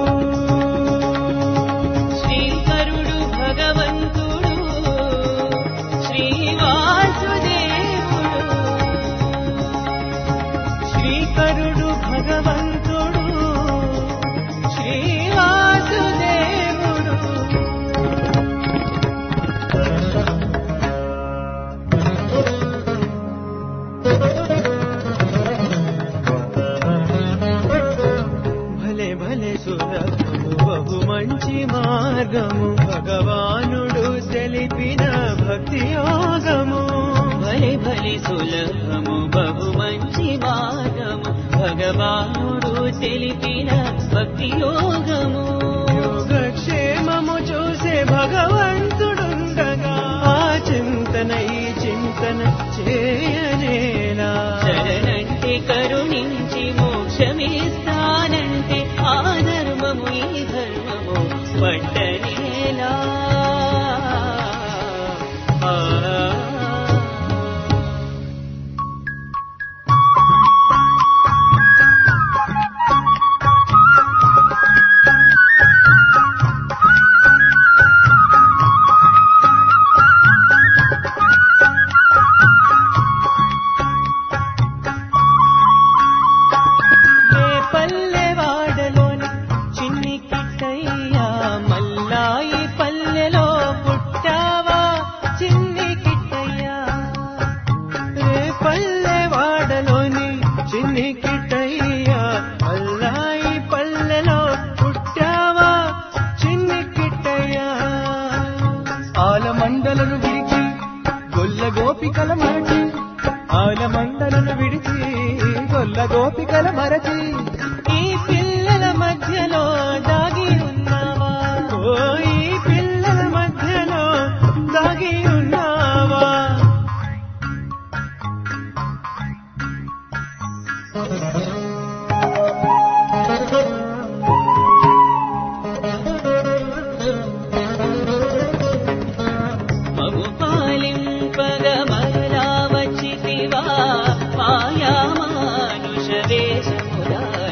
శ్రీకరుడు భగవంతుడు శ్రీవాసుదేవుడు శ్రీకరుడు భగవంతుడు శ్రీవాసుదేవుడు భలే భలే సులభము బహు మంచి మార్గము భగవానుడు తెలిపిన భక్తి యోగము భలే భలే సులభము బహు మంచి మార్గము భగవానుడు తెలిపిన భక్తి యోగము యోగక్షేమము చూసే భగవంతుడుండగా ఆ చింతన ఈ చింతన చేయనేలా శరణంటే కరుణించి మోక్షమిస్తానంటే ఆ ధర్మము ఈ ధర్మము పట్టనేలా ఆ ఏ పల్లెవాడలోని చిన్ని కిట్టయ్యా మల్లాయి పల్లెలో పుట్టావా చిన్ని కిట్టయ్యా ఏ పల్లెవాడలోని చిన్ని కిట్టయ్యా మల్లాయి పల్లెలో పుట్టావా చిన్ని కిట్టయ్యా ఆలమండలను విడిచి గొల్ల గోపికల మరచి ఆలమండలను విడిచి గొల్ల గోపికల మరచి ఈ పిల్లల మధ్యలో దాగి ఉన్నావా ఓ ఈ పిల్లల మధ్యలో దాగి ఉన్నావా మము పాలింపగ మరలా వచ్చితివా మాయా మానుష వేషముదాల్చి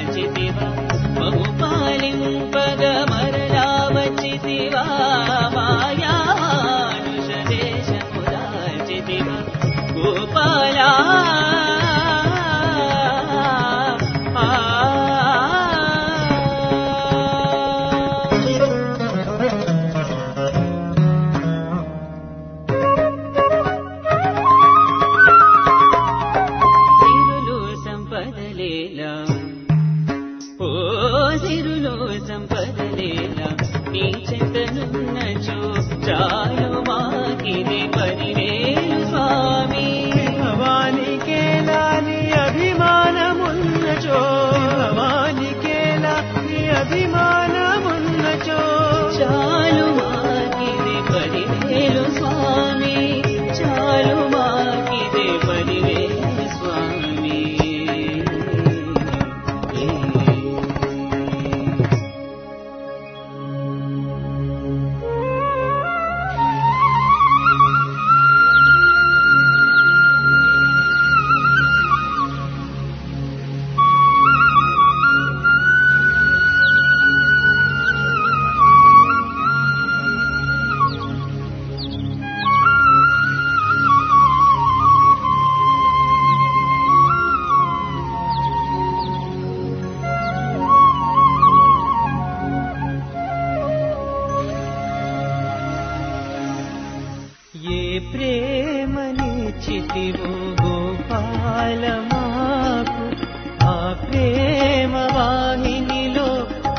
ఏ ప్రేమనిచ్చితివో గోపాల మాకు ఆ ప్రేమ వాహినిలో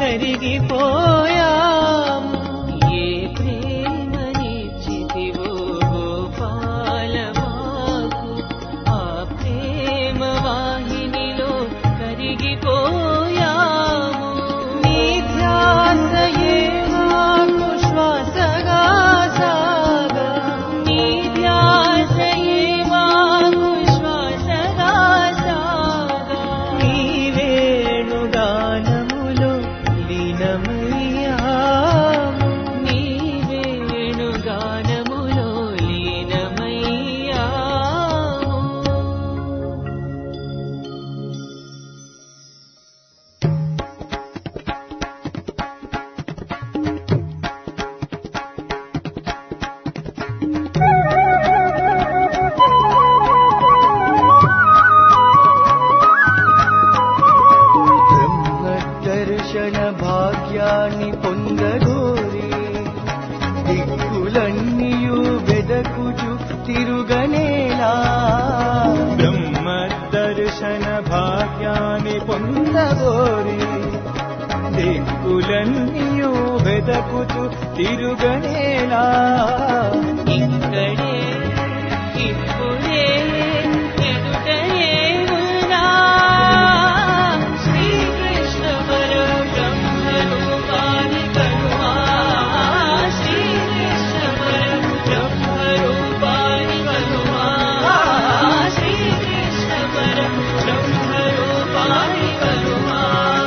కరిగిపోయాము ఏ ప్రేమనిచ్చితివో గోపాల మాకు ఆ ప్రేమ వాహినిలో కరిగిపోయాము నీ ధ్యాసయే మాకు శ్వాసగా సాగా నీ ధ్యాసయే మాకు శ్వాసగా సాగా నీ వేణుగానములో లీనమయ్యాము నీ వేణుగానములో లీనమయ్యాము బ్రహ్మదర్శన భాగ్యాన్ని పొందగోరి దిక్కులన్నీయు వెదకుచు తిరుగనేలా బ్రహ్మదర్శన భాగ్యాన్ని పొందగోరి దిక్కులన్నీయు వెదకుచు తిరుగనేలా ఇక్కడే ఇప్పుడే ఎదుటనే ఉన్నా శ్రీకృష్ణ పరబ్రహ్మ రూపాన్ని కనుమా శ్రీకృష్ణ పరబ్రహ్మ రూపాన్ని కనుమా శ్రీకృష్ణ పరబ్రహ్మ రూపాన్ని కనుమా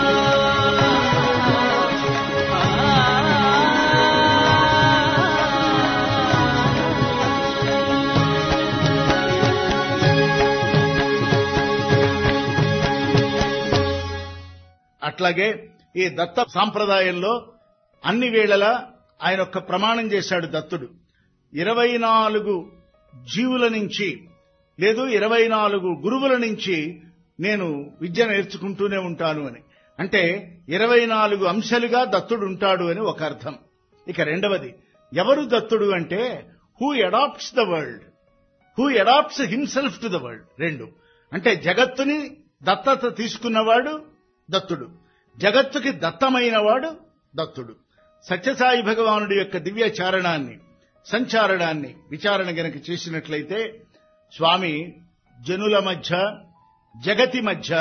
అట్లాగే ఈ దత్త సాంప్రదాయంలో అన్ని వేళలా ఆయన ఒక్క ప్రమాణం చేశాడు దత్తుడు ఇరవై నాలుగు జీవుల నుంచి లేదు ఇరవై నాలుగు గురువుల నుంచి నేను విద్య నేర్చుకుంటూనే ఉంటాను అని అంటే ఇరవై నాలుగు అంశాలుగా దత్తుడు ఉంటాడు అని ఒక అర్థం ఇక రెండవది ఎవరు దత్తుడు అంటే who adopts the world who adopts himself to the world రెండు అంటే జగత్తుని దత్తత తీసుకున్నవాడు దత్తుడు జగత్తుకి దత్తమైనవాడు దత్తుడు సత్యసాయి భగవానుడి యొక్క దివ్య చారణాన్ని సంచారణాన్ని విచారణ గనక చేసినట్లయితే స్వామి జనుల మధ్య జగతి మధ్య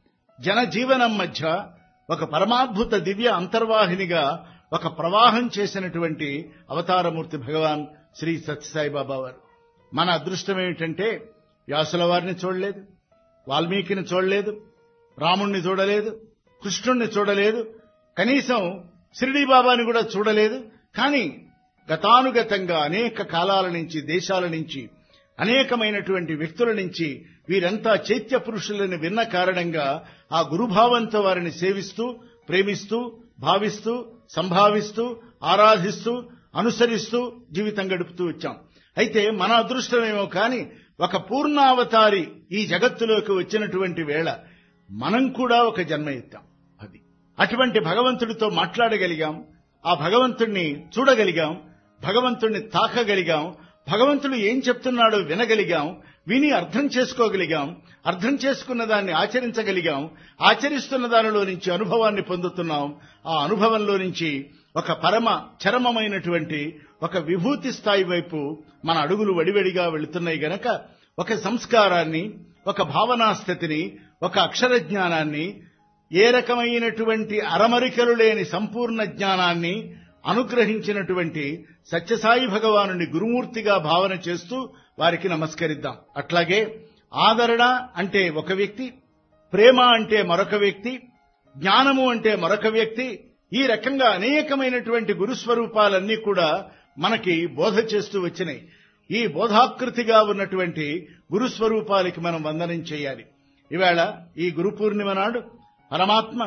జనజీవనం మధ్య ఒక పరమాద్భుత దివ్య అంతర్వాహినిగా ఒక ప్రవాహం చేసినటువంటి అవతారమూర్తి భగవాన్ శ్రీ సత్యసాయి బాబా వారు మన అదృష్టం ఏమిటంటే వ్యాసుల వారిని చూడలేదు వాల్మీకిని చూడలేదు రాముణ్ణి చూడలేదు కృష్ణుణ్ణి చూడలేదు కనీసం షిరిడి బాబాని కూడా చూడలేదు కానీ గతానుగతంగా అనేక కాలాల నుంచి దేశాల నుంచి అనేకమైనటువంటి వ్యక్తుల నుంచి వీరంతా చైత్య పురుషులని విన్న కారణంగా ఆ గురుభావంతో వారిని సేవిస్తూ ప్రేమిస్తూ భావిస్తూ సంభావిస్తూ ఆరాధిస్తూ అనుసరిస్తూ జీవితం గడుపుతూ వచ్చాం అయితే మన అదృష్టమేమో కాని ఒక పూర్ణావతారి ఈ జగత్తులోకి వచ్చినటువంటి వేళ మనం కూడా ఒక జన్మ ఎత్తాం అది అటువంటి భగవంతుడితో మాట్లాడగలిగాం ఆ భగవంతుణ్ణి చూడగలిగాం భగవంతుణ్ణి తాకగలిగాం భగవంతుడు ఏం చెప్తున్నాడో వినగలిగాం విని అర్థం చేసుకోగలిగాం అర్థం చేసుకున్న దాన్ని ఆచరించగలిగాం ఆచరిస్తున్న దానిలో నుంచి అనుభవాన్ని పొందుతున్నాం ఆ అనుభవంలో నుంచి ఒక పరమ చరమమైనటువంటి ఒక విభూతి స్థాయి వైపు మన అడుగులు వడివడిగా వెళుతున్నాయి గనక ఒక సంస్కారాన్ని ఒక భావనా స్థితిని ఒక అక్షర జ్ఞానాన్ని ఏ రకమైనటువంటి అరమరికలు లేని సంపూర్ణ జ్ఞానాన్ని అనుగ్రహించినటువంటి సత్యసాయి భగవానుని గురుమూర్తిగా భావన చేస్తూ వారికి నమస్కరిద్దాం అట్లాగే ఆదరణ అంటే ఒక వ్యక్తి ప్రేమ అంటే మరొక వ్యక్తి జ్ఞానము అంటే మరొక వ్యక్తి ఈ రకంగా అనేకమైనటువంటి గురుస్వరూపాలన్నీ కూడా మనకి బోధ చేస్తూ వచ్చినాయి ఈ బోధాకృతిగా ఉన్నటువంటి గురుస్వరూపాలకి మనం వందనం చేయాలి ఇవాళ ఈ గురు పూర్ణిమ నాడు పరమాత్మ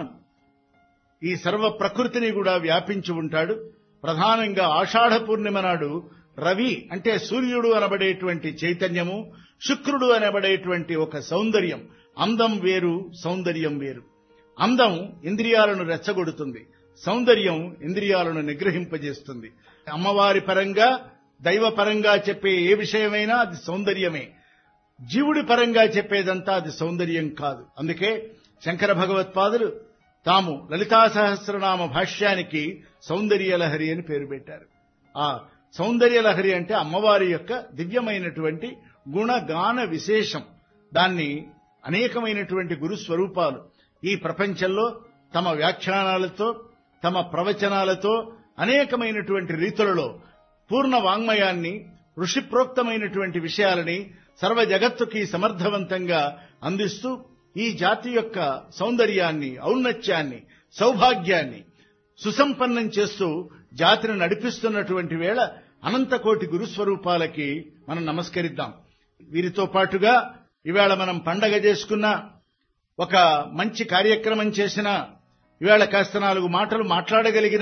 ఈ సర్వ ప్రకృతిని కూడా వ్యాపించి ఉంటాడు ప్రధానంగా ఆషాఢ పూర్ణిమ నాడు రవి అంటే సూర్యుడు అనబడేటువంటి చైతన్యము శుక్రుడు అనబడేటువంటి ఒక సౌందర్యం అందం వేరు సౌందర్యం వేరు అందం ఇంద్రియాలను రెచ్చగొడుతుంది సౌందర్యం ఇంద్రియాలను నిగ్రహింపజేస్తుంది అమ్మవారి పరంగా దైవపరంగా చెప్పే ఏ విషయమైనా అది సౌందర్యమే జీవుడి పరంగా చెప్పేదంతా అది సౌందర్యం కాదు అందుకే శంకర భగవత్పాదులు తాము లలితా సహస్రనామ భాష్యానికి సౌందర్యలహరి అని పేరు పెట్టారు ఆ సౌందర్యలహరి అంటే అమ్మవారి యొక్క దివ్యమైనటువంటి గుణగాన విశేషం దాన్ని అనేకమైనటువంటి గురు స్వరూపాలు ఈ ప్రపంచంలో తమ వ్యాఖ్యానాలతో తమ ప్రవచనాలతో అనేకమైనటువంటి రీతులలో పూర్ణ వాంగ్మయాన్ని ఋషిప్రోక్తమైనటువంటి విషయాలని సర్వ జగత్తుకి సమర్థవంతంగా అందిస్తూ ఈ జాతి యొక్క సౌందర్యాన్ని ఔన్నత్యాన్ని సౌభాగ్యాన్ని సుసంపన్నం చేస్తూ జాతిని నడిపిస్తున్నటువంటి వేళ అనంతకోటి గురుస్వరూపాలకి మనం నమస్కరిద్దాం వీరితో పాటుగా ఇవాళ మనం పండగ చేసుకున్న ఒక మంచి కార్యక్రమం చేసిన ఇవాళ కాస్త నాలుగు మాటలు మాట్లాడగలిగిన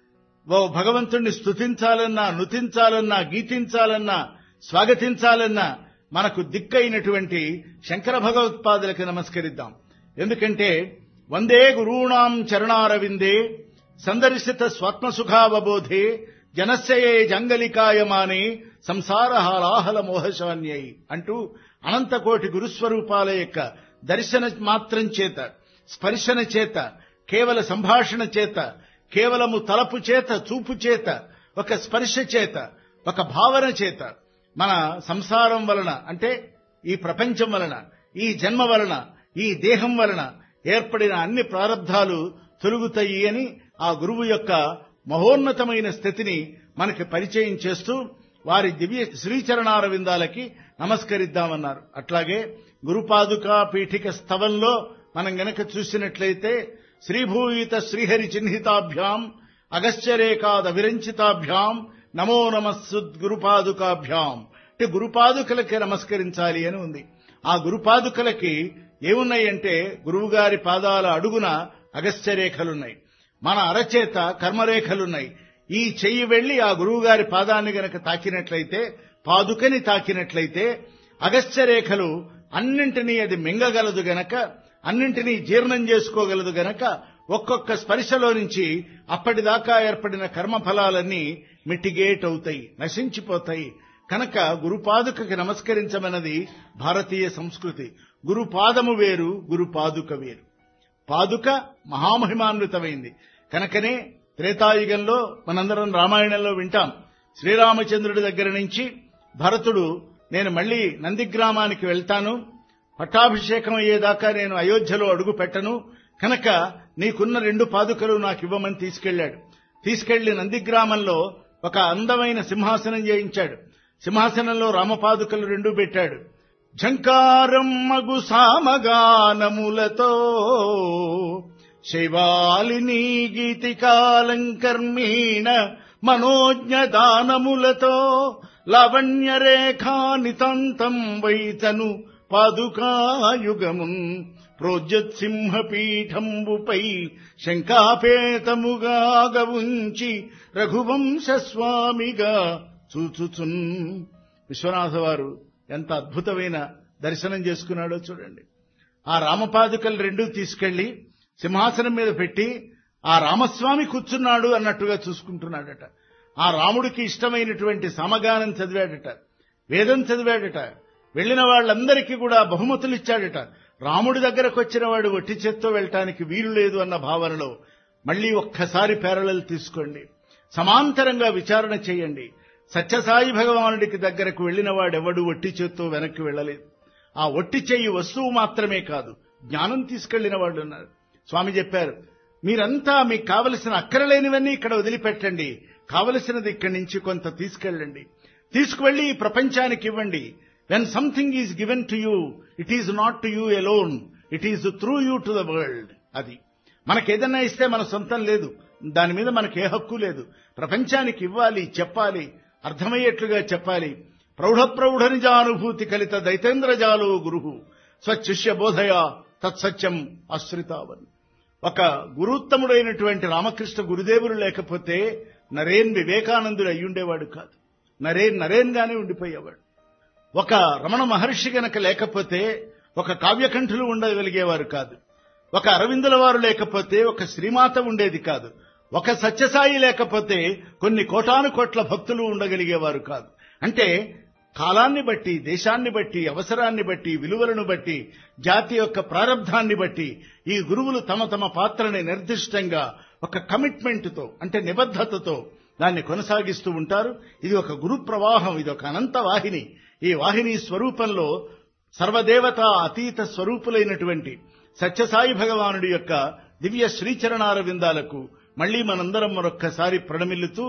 ఓ భగవంతుణ్ణి స్తుతించాలన్నా నుతించాలన్నా గీతించాలన్నా స్వాగతించాలన్నా మనకు దిక్కైనటువంటి శంకర భగవత్పాదులకి నమస్కరిద్దాం ఎందుకంటే వందే గురూణాం చరణారవిందే సందర్శిత స్వాత్మసుఖావబోధే జనస్యయే జంగలికాయమానే సంసార హాలాహల మోహశాన్యై అంటూ అనంతకోటి గురుస్వరూపాల యొక్క దర్శన మాత్రం చేత స్పర్శన చేత కేవల సంభాషణ చేత కేవలము తలపు చేత చూపు చేత ఒక స్పర్శ చేత ఒక భావన చేత మన సంసారం వలన అంటే ఈ ప్రపంచం వలన ఈ జన్మ వలన ఈ దేహం వలన ఏర్పడిన అన్ని ప్రారంధాలు తొలుగుతాయి అని ఆ గురువు యొక్క మహోన్నతమైన స్థితిని మనకి పరిచయం చేస్తూ వారి దివ్య శ్రీచరణార విందాలకి నమస్కరిద్దామన్నారు అట్లాగే గురుపాదుక పీఠిక స్థవంలో మనం గనక చూసినట్లయితే శ్రీభూయిత శ్రీహరి చిహ్నితాభ్యాం అగస్త్యరేకాద విరంచితాభ్యాం నమో నమస్సుద్ గురుపాదుకాభ్యాం అంటే గురుపాదుకలకి నమస్కరించాలి అని ఉంది ఆ గురుపాదుకలకి ఏమున్నాయంటే గురువుగారి పాదాల అడుగున అగస్త్యరేఖలున్నాయి మన అరచేత కర్మరేఖలున్నాయి ఈ చెయ్యి వెళ్లి ఆ గురువుగారి పాదాన్ని గనక తాకినట్లయితే పాదుకని తాకినట్లయితే అగస్త్యరేఖలు అన్నింటినీ అది మింగగలదు గనక అన్నింటినీ జీర్ణం చేసుకోగలదు గనక ఒక్కొక్క స్పర్శలో నుంచి అప్పటిదాకా ఏర్పడిన కర్మఫలాలన్నీ మిటిగేట్ అవుతాయి నశించిపోతాయి కనుక గురుపాదుకకి నమస్కరించమన్నది భారతీయ సంస్కృతి గురుపాదము వేరు గురుపాదుక వేరు పాదుక మహామహిమాన్వితమైంది కనుకనే త్రేతాయుగంలో మనందరం రామాయణంలో వింటాం శ్రీరామచంద్రుడి దగ్గర నుంచి భరతుడు నేను మళ్ళీ నందిగ్రామానికి వెళ్తాను పట్టాభిషేకం అయ్యేదాకా నేను అయోధ్యలో అడుగు పెట్టను కనుక నీకున్న రెండు పాదుకలు నాకు ఇవ్వమని తీసుకెళ్లాడు తీసుకెళ్లి నందిగ్రామంలో ఒక అందమైన సింహాసనం చేయించాడు సింహాసనంలో రామపాదుకలు రెండు పెట్టాడు ఝంకారం మగు సామగానములతో శైవాలిని గీతికాలంకర్మీణ మనోజ్ఞ దానములతో లావణ్యరేఖా నితాంతం వైతను పాదుకాయుగమున్ ప్రోజ్యత్సింహపీఠంబుపై శంకాపేతముగా గవుంచి రఘువంశస్వామిగా చూచుచున్ విశ్వనాథ వారు ఎంత అద్భుతమైన దర్శనం చేసుకున్నాడో చూడండి ఆ రామపాదుకలు రెండూ తీసుకెళ్లి సింహాసనం మీద పెట్టి ఆ రామస్వామి కూర్చున్నాడు అన్నట్టుగా చూసుకుంటున్నాడట ఆ రాముడికి ఇష్టమైనటువంటి సమగానం చదివాడట వేదం చదివాడట వెళ్లిన వాళ్ళందరికీ కూడా బహుమతులు ఇచ్చాడట రాముడి దగ్గరకు వచ్చిన వాడు ఒట్టి చేత్తో వెళ్ళటానికి వీలు లేదు అన్న భావనలో మళ్ళీ ఒక్కసారి పేరలలు తీసుకోండి సమాంతరంగా విచారణ చేయండి సత్యసాయి భగవానుడికి దగ్గరకు వెళ్లిన వాడెవడు ఒట్టి చేత్తో వెనక్కి వెళ్ళలేదు ఆ ఒట్టి చెయ్యి వస్తువు మాత్రమే కాదు జ్ఞానం తీసుకెళ్లిన వాళ్ళు ఉన్నారు స్వామి చెప్పారు మీరంతా మీకు కావలసిన అక్కరలేనివన్నీ ఇక్కడ వదిలిపెట్టండి కావలసినది ఇక్కడి నుంచి కొంత తీసుకెళ్ళండి తీసుకువెళ్లి ఈ ప్రపంచానికి ఇవ్వండి when something is given to you it is not to you alone it is through you to the world అది మనకేదన్నా ఇస్తే మన సొంతం లేదు దాని మీద మనకి ఏ హక్కు లేదు ప్రపంచానికి ఇవ్వాలి చెప్పాలి అర్థమయ్యేట్లుగా చెప్పాలి ప్రౌఢ ప్రౌఢ నిజానుభూతి కలిత దైతేంద్రజాలో గురు స్వచ్ఛిష్య బోధయ తత్సత్యం ఆశ్రితావన్ ఒక గురుత్తముడైనటువంటి రామకృష్ణ గురుదేవులు లేకపోతే నరేన్ వివేకానందుడు అయ్యుండేవాడు కాదు నరేన్ నరేన్ గానే ఉండిపోయేవాడు ఒక రమణ మహర్షి గనక లేకపోతే ఒక కావ్యకంఠులు ఉండగలిగేవారు కాదు ఒక అరవిందుల వారు లేకపోతే ఒక శ్రీమాత ఉండేది కాదు ఒక సత్యసాయి లేకపోతే కొన్ని కోటాను కోట్ల భక్తులు ఉండగలిగేవారు కాదు అంటే కాలాన్ని బట్టి దేశాన్ని బట్టి అవసరాన్ని బట్టి విలువలను బట్టి జాతి యొక్క ప్రారంధాన్ని బట్టి ఈ గురువులు తమ తమ పాత్రని నిర్దిష్టంగా ఒక కమిట్మెంట్తో అంటే నిబద్ధతతో దాన్ని కొనసాగిస్తూ ఉంటారు ఇది ఒక గురు ప్రవాహం ఇది ఒక అనంత వాహిని ఈ వాహిని స్వరూపంలో సర్వదేవత అతీత స్వరూపులైనటువంటి సత్యసాయి భగవానుడి యొక్క దివ్య శ్రీచరణార విందాలకు మళ్లీ మనందరం మరొక్కసారి ప్రణమిల్లుతూ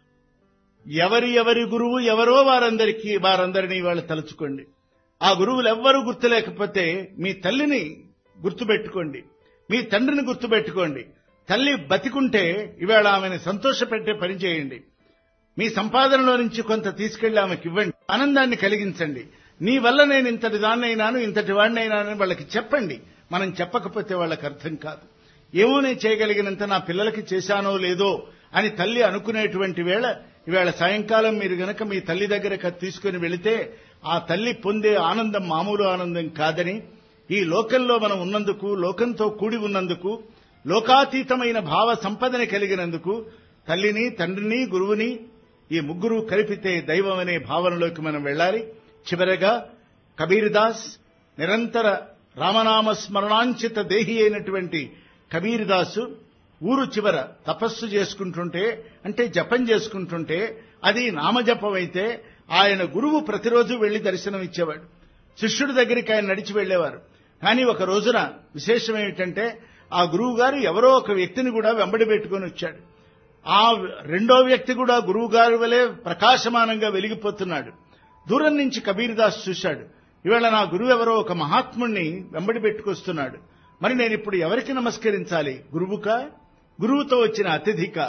ఎవరి ఎవరి గురువు ఎవరో వారందరికీ వారందరినీ వాళ్ళు తలుచుకోండి ఆ గురువులు ఎవ్వరూ గుర్తులేకపోతే మీ తల్లిని గుర్తుపెట్టుకోండి మీ తండ్రిని గుర్తుపెట్టుకోండి తల్లి బతికుంటే ఇవాళ ఆమెను సంతోషపెట్టే పని చేయండి మీ సంపాదనలో నుంచి కొంత తీసుకెళ్లి ఆమెకి ఇవ్వండి ఆనందాన్ని కలిగించండి నీ వల్ల నేను ఇంతటి దాన్నైనాను ఇంతటి వాడినైనాను వాళ్ళకి చెప్పండి మనం చెప్పకపోతే వాళ్ళకి అర్థం కాదు ఏమో నేను చేయగలిగినంత నా పిల్లలకి చేశానో లేదో అని తల్లి అనుకునేటువంటి వేళ ఇవాళ సాయంకాలం మీరు గనక మీ తల్లి దగ్గరకు తీసుకుని వెళితే ఆ తల్లి పొందే ఆనందం మామూలు ఆనందం కాదని ఈ లోకంలో మనం ఉన్నందుకు లోకంతో కూడి ఉన్నందుకు లోకాతీతమైన భావ సంపదని కలిగినందుకు తల్లిని తండ్రిని గురువుని ఈ ముగ్గురు కలిపితే దైవం అనే భావనలోకి మనం వెళ్ళాలి చివరగా కబీర్ దాస్ నిరంతర రామనామ స్మరణాంచిత దేహి అయినటువంటి కబీర్ దాసు ఊరు చివర తపస్సు చేసుకుంటుంటే అంటే జపం చేసుకుంటుంటే అది నామజపం అయితే ఆయన గురువు ప్రతిరోజు వెళ్లి దర్శనం ఇచ్చేవాడు శిష్యుడి దగ్గరికి ఆయన నడిచి వెళ్లేవారు కానీ ఒక రోజున విశేషం ఏమిటంటే ఆ గురువు గారు ఎవరో ఒక వ్యక్తిని కూడా వెంబడి పెట్టుకొని వచ్చాడు ఆ రెండో వ్యక్తి కూడా గురువు గారి వలె ప్రకాశమానంగా వెలిగిపోతున్నాడు దూరం నుంచి కబీర్ దాస్ చూశాడు ఇవాళ నా గురువు ఎవరో ఒక మహాత్ముణ్ణి వెంబడి పెట్టుకొస్తున్నాడు మరి నేను ఇప్పుడు ఎవరికి నమస్కరించాలి గురువుకా గురువుతో వచ్చిన అతిథిక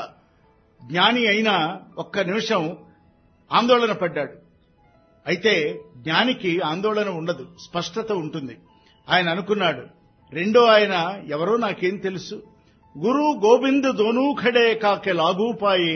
జ్ఞాని అయినా ఒక్క నిమిషం ఆందోళన పడ్డాడు అయితే జ్ఞానికి ఆందోళన ఉండదు స్పష్టత ఉంటుంది ఆయన అనుకున్నాడు రెండో ఆయన ఎవరో నాకేం తెలుసు గురు గోవింద్ దోనూ ఖడే కాకె లాగూపాయే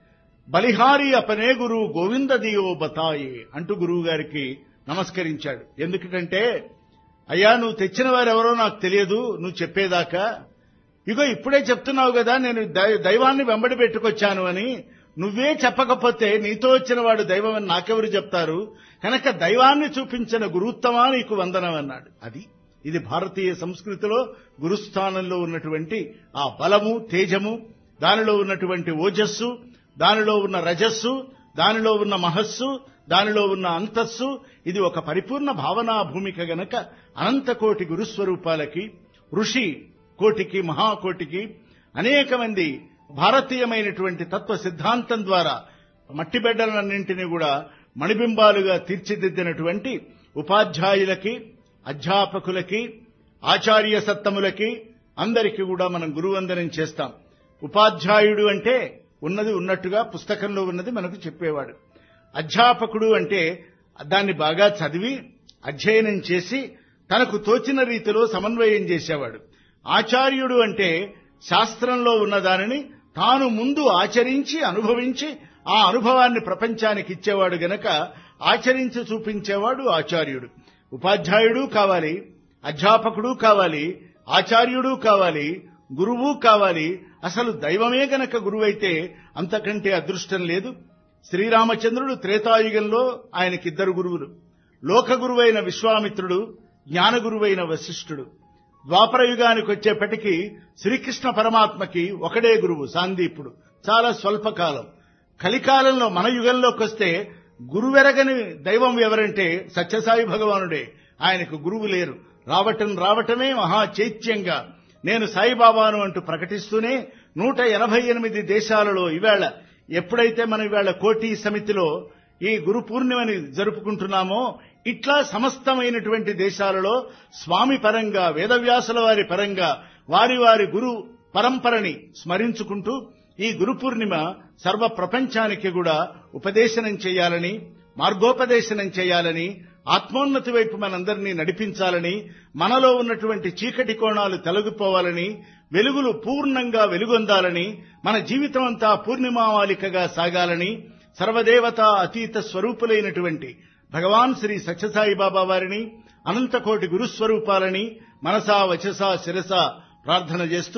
బలిహారి అపనే గురు గోవింద దియో బతాయే అంటూ గురువు గారికి నమస్కరించాడు ఎందుకంటే అయ్యా నువ్వు తెచ్చిన వారెవరో నాకు తెలియదు నువ్వు చెప్పేదాకా ఇగో ఇప్పుడే చెప్తున్నావు కదా నేను దై- దైవాన్ని వెంబడి పెట్టుకొచ్చాను అని నువ్వే చెప్పకపోతే నీతో వచ్చిన వాడు దైవం అని నాకెవరు చెప్తారు కనుక దైవాన్ని చూపించిన గురుత్తమా నీకు వందనం అన్నాడు అది ఇది భారతీయ సంస్కృతిలో గురుస్థానంలో ఉన్నటువంటి ఆ బలము తేజము దానిలో ఉన్నటువంటి ఓజస్సు దానిలో ఉన్న రజస్సు దానిలో ఉన్న మహస్సు దానిలో ఉన్న అంతస్సు ఇది ఒక పరిపూర్ణ భావనా భూమిక గనక అనంతకోటి గురుస్వరూపాలకి ఋషి కోటికి మహాకోటికి అనేక మంది భారతీయమైనటువంటి తత్వ సిద్ధాంతం ద్వారా మట్టి బిడ్డలన్నింటినీ కూడా మణిబింబాలుగా తీర్చిదిద్దినటువంటి ఉపాధ్యాయులకి అధ్యాపకులకి ఆచార్య సత్తములకి అందరికీ కూడా మనం గురువందనం చేస్తాం ఉపాధ్యాయుడు అంటే ఉన్నది ఉన్నట్టుగా పుస్తకంలో ఉన్నది మనకు చెప్పేవాడు అధ్యాపకుడు అంటే దాన్ని బాగా చదివి అధ్యయనం చేసి తనకు తోచిన రీతిలో సమన్వయం చేసేవాడు ఆచార్యుడు అంటే శాస్త్రంలో ఉన్న దానిని తాను ముందు ఆచరించి అనుభవించి ఆ అనుభవాన్ని ప్రపంచానికి ఇచ్చేవాడు గనక ఆచరించి చూపించేవాడు ఆచార్యుడు ఉపాధ్యాయుడు కావాలి అధ్యాపకుడు కావాలి ఆచార్యుడు కావాలి గురువు కావాలి అసలు దైవమే గనక గురువైతే అంతకంటే అదృష్టం లేదు శ్రీరామచంద్రుడు త్రేతాయుగంలో ఆయనకిద్దరు గురువులు లోక గురువైన విశ్వామిత్రుడు జ్ఞాన గురువైన వశిష్ఠుడు ద్వాపర యుగానికి వచ్చేప్పటికీ శ్రీకృష్ణ పరమాత్మకి ఒకడే గురువు సాందీపుడు చాలా స్వల్పకాలం కలికాలంలో మన యుగంలోకి వస్తే గురువెరగని దైవం ఎవరంటే సత్యసాయి భగవానుడే ఆయనకు గురువు లేరు రావటం రావటమే మహా చైత్యంగా నేను సాయిబాబాను అంటూ ప్రకటిస్తూనే నూట ఎనభై ఎనిమిది దేశాలలో ఇవాళ ఎప్పుడైతే మనం ఇవాళ కోటి సమితిలో ఈ గురు పూర్ణిమని జరుపుకుంటున్నామో ఇట్లా సమస్తమైనటువంటి దేశాలలో స్వామి పరంగా వేదవ్యాసుల వారి పరంగా వారి వారి గురు పరంపరని స్మరించుకుంటూ ఈ గురు పూర్ణిమ సర్వ ప్రపంచానికి కూడా ఉపదేశనం చేయాలని మార్గోపదేశనం చేయాలని ఆత్మోన్నతి వైపు మనందరినీ నడిపించాలని మనలో ఉన్నటువంటి చీకటి కోణాలు తొలగిపోవాలని వెలుగులు పూర్ణంగా వెలుగొందాలని మన జీవితం అంతా పూర్ణిమావాలికగా సాగాలని సర్వదేవత అతీత స్వరూపులైనటువంటి భగవాన్ శ్రీ సత్యసాయి బాబా వారిని అనంతకోటి గురుస్వరూపాలని మనసా వచసా శిరస ప్రార్థన చేస్తూ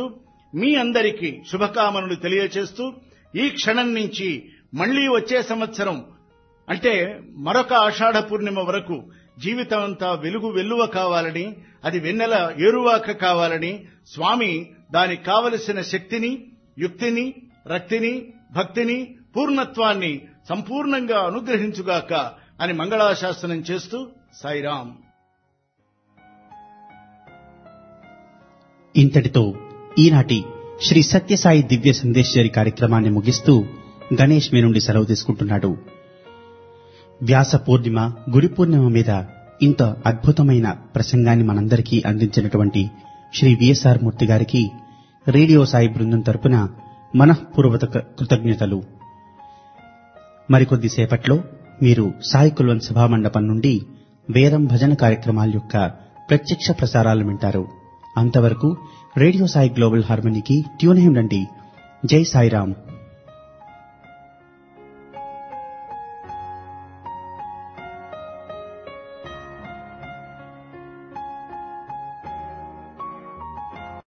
మీ అందరికీ శుభకామనలు తెలియచేస్తూ ఈ క్షణం నుంచి మళ్లీ వచ్చే సంవత్సరం అంటే మరొక ఆషాఢ పూర్ణిమ వరకు జీవితం అంతా వెలుగు వెల్లువ కావాలని అది వెన్నెల ఏరువాక కావాలని స్వామి దానికి కావలసిన శక్తిని యుక్తిని రక్తిని భక్తిని పూర్ణత్వాన్ని సంపూర్ణంగా అనుగ్రహించుగాక అని మంగళాశాసనం చేస్తూ సాయిరాం ఇంతటితో ఈనాటి శ్రీ సత్యసాయి దివ్య సందేశ్వరి కార్యక్రమాన్ని ముగిస్తూ గణేష్ మీ నుండి సెలవు తీసుకుంటున్నాడు వ్యాస పూర్ణిమ గురి పూర్ణిమ మీద ఇంత అద్భుతమైన ప్రసంగాన్ని మనందరికీ అందించినటువంటి శ్రీ విఎస్ఆర్ మూర్తి గారికి రేడియో సాయి బృందం తరపున మనఃపూర్వక కృతజ్ఞతలు మరికొద్ది సేపట్లో మీరు సాయి కుల్వన్ సభామండపం నుండి వేదం భజన కార్యక్రమాల యొక్క ప్రత్యక్ష ప్రసారాలు వింటారు అంతవరకు రేడియో సాయి గ్లోబల్ హార్మనీకి ట్యూన్ అయి ఉండండి జై సాయిరాం